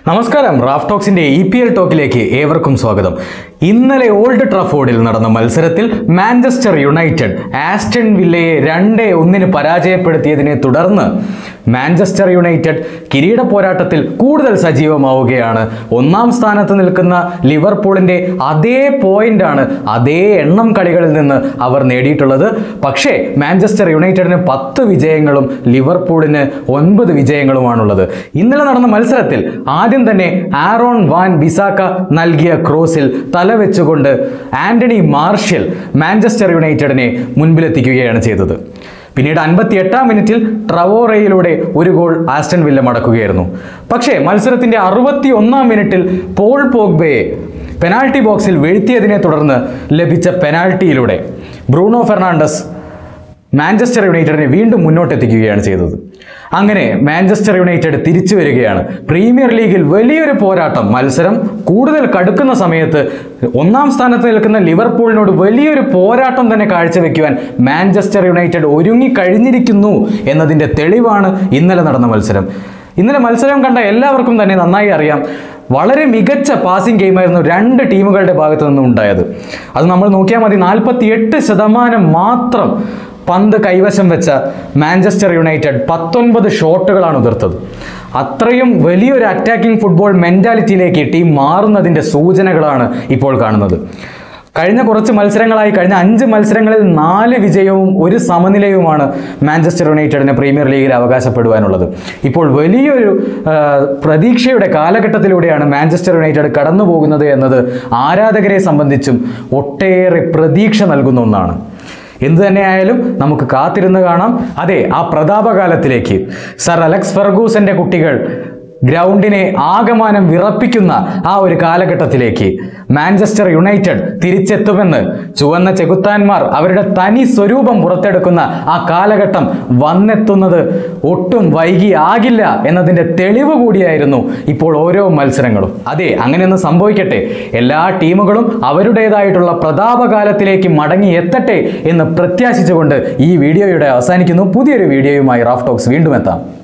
നമസ്കാരം റാഫ് ടോക്സിന്റെ E P L ടോക്കിലേക്ക് ഏവർക്കും സ്വാഗതം ഇന്നലെ ഓൾഡ് ട്രഫോർഡിൽ നടന്ന മത്സരത്തിൽ മാഞ്ചസ്റ്റർ യുണൈറ്റഡ് ആസ്റ്റൺ വില്ലയെ രണ്ടേ ഒന്നിന് പരാജയപ്പെടുത്തിയതിനെ തുടർന്ന് മാഞ്ചസ്റ്റർ യുണൈറ്റഡ് കിരീട പോരാട്ടത്തിൽ കൂടുതൽ സജീവമാവുകയാണ് ഒന്നാം സ്ഥാനത്ത് നിൽക്കുന്ന ലിവർപൂളിന്റെ അതേ പോയിന്റാണ് അതേ എണ്ണം കളികളിൽ നിന്ന് അവർ നേടിയിട്ടുള്ളത് പക്ഷേ മാഞ്ചസ്റ്റർ യുണൈറ്റഡിന് പത്ത് വിജയങ്ങളും ലിവർപൂളിന് ഒൻപത് വിജയങ്ങളുമാണുള്ളത് ഇന്നലെ നടന്ന മത്സരത്തിൽ ആദ്യം തന്നെ ആറോൺ വാൻ ബിസാക്ക നൽകിയ ക്രോസിൽ തലവെച്ചുകൊണ്ട് ആന്റണി മാർഷ്യൽ മാഞ്ചസ്റ്റർ യുണൈറ്റഡിനെ മുൻപിലെത്തിക്കുകയാണ് ചെയ്തത് പിന്നീട് അൻപത്തി എട്ടാം മിനിറ്റിൽ ട്രവോറയിലൂടെ ഒരു ഗോൾ ആസ്റ്റൺ വില്ല മടക്കുകയായിരുന്നു പക്ഷേ മത്സരത്തിന്റെ അറുപത്തി ഒന്നാം മിനിറ്റിൽ പോൾ പോഗ്ബയെ പെനാൾട്ടി ബോക്സിൽ വീഴ്ത്തിയതിനെ തുടർന്ന് ലഭിച്ച പെനാൾട്ടിയിലൂടെ ബ്രൂണോ ഫെർണാണ്ടസ് മാഞ്ചസ്റ്റർ യുണൈറ്റഡിനെ വീണ്ടും മുന്നോട്ടെത്തിക്കുകയാണ് ചെയ്തത് അങ്ങനെ മാഞ്ചസ്റ്റർ യുണൈറ്റഡ് തിരിച്ചു വരികയാണ് പ്രീമിയർ ലീഗിൽ വലിയൊരു പോരാട്ടം മത്സരം കൂടുതൽ കടുക്കുന്ന സമയത്ത് ഒന്നാം സ്ഥാനത്ത് നിൽക്കുന്ന ലിവർപൂളിനോട് വലിയൊരു പോരാട്ടം തന്നെ കാഴ്ചവെക്കുവാൻ മാഞ്ചസ്റ്റർ യുണൈറ്റഡ് ഒരുങ്ങി കഴിഞ്ഞിരിക്കുന്നു എന്നതിൻ്റെ തെളിവാണ് ഇന്നലെ നടന്ന മത്സരം ഇന്നലെ മത്സരം കണ്ട എല്ലാവർക്കും തന്നെ നന്നായി അറിയാം വളരെ മികച്ച പാസിംഗ് ഗെയിമായിരുന്നു രണ്ട് ടീമുകളുടെ ഭാഗത്തു നിന്നും ഉണ്ടായത് അത് നമ്മൾ നോക്കിയാൽ മതി നാൽപ്പത്തി എട്ട് ശതമാനം മാത്രം പന്ത് കൈവശം വെച്ച മാഞ്ചസ്റ്റർ യുണൈറ്റഡ് പത്തൊൻപത് ഷോട്ടുകളാണ് ഉതിർത്തത് അത്രയും വലിയൊരു അറ്റാക്കിംഗ് ഫുട്ബോൾ മെൻറ്റാലിറ്റിയിലേക്ക് ടീം മാറുന്നതിൻ്റെ സൂചനകളാണ് ഇപ്പോൾ കാണുന്നത് കഴിഞ്ഞ കുറച്ച് മത്സരങ്ങളായി കഴിഞ്ഞ അഞ്ച് മത്സരങ്ങളിൽ നാല് വിജയവും ഒരു സമനിലയുമാണ് മാഞ്ചസ്റ്റർ യുണൈറ്റഡിന് പ്രീമിയർ ലീഗിൽ അവകാശപ്പെടുവാനുള്ളത് ഇപ്പോൾ വലിയൊരു ആ, പ്രതീക്ഷയുടെ കാലഘട്ടത്തിലൂടെയാണ് മാഞ്ചസ്റ്റർ യുണൈറ്റഡ് കടന്നു പോകുന്നത് എന്നത് ആരാധകരെ സംബന്ധിച്ചും ഒട്ടേറെ പ്രതീക്ഷ നൽകുന്ന ഒന്നാണ് എന്തു തന്നെയായാലും നമുക്ക് കാത്തിരുന്ന് കാണാം അതെ ആ പ്രതാപകാലത്തിലേക്ക് സർ അലക്സ് ഫെർഗൂസന്റെ കുട്ടികൾ ഗ്രൗണ്ടിനെ ആകമാനം വിറപ്പിക്കുന്ന ആ ഒരു കാലഘട്ടത്തിലേക്ക് മാഞ്ചസ്റ്റർ യുണൈറ്റഡ് തിരിച്ചെത്തുമെന്ന് ചുവന്ന ചെകുത്താന്മാർ അവരുടെ തനി സ്വരൂപം പുറത്തെടുക്കുന്ന ആ കാലഘട്ടം വന്നെത്തുന്നത് ഒട്ടും വൈകിയാകില്ല എന്നതിൻ്റെ തെളിവ് കൂടിയായിരുന്നു ഇപ്പോൾ ഓരോ മത്സരങ്ങളും അതെ അങ്ങനെയൊന്ന് സംഭവിക്കട്ടെ എല്ലാ ടീമുകളും അവരുടേതായിട്ടുള്ള പ്രതാപകാലത്തിലേക്ക് മടങ്ങി എത്തട്ടെ എന്ന് പ്രത്യാശിച്ചുകൊണ്ട് ഈ വീഡിയോയുടെ അവസാനിക്കുന്നു പുതിയൊരു വീഡിയോയുമായി റാഫ് ടോക്സ് വീണ്ടും എത്താം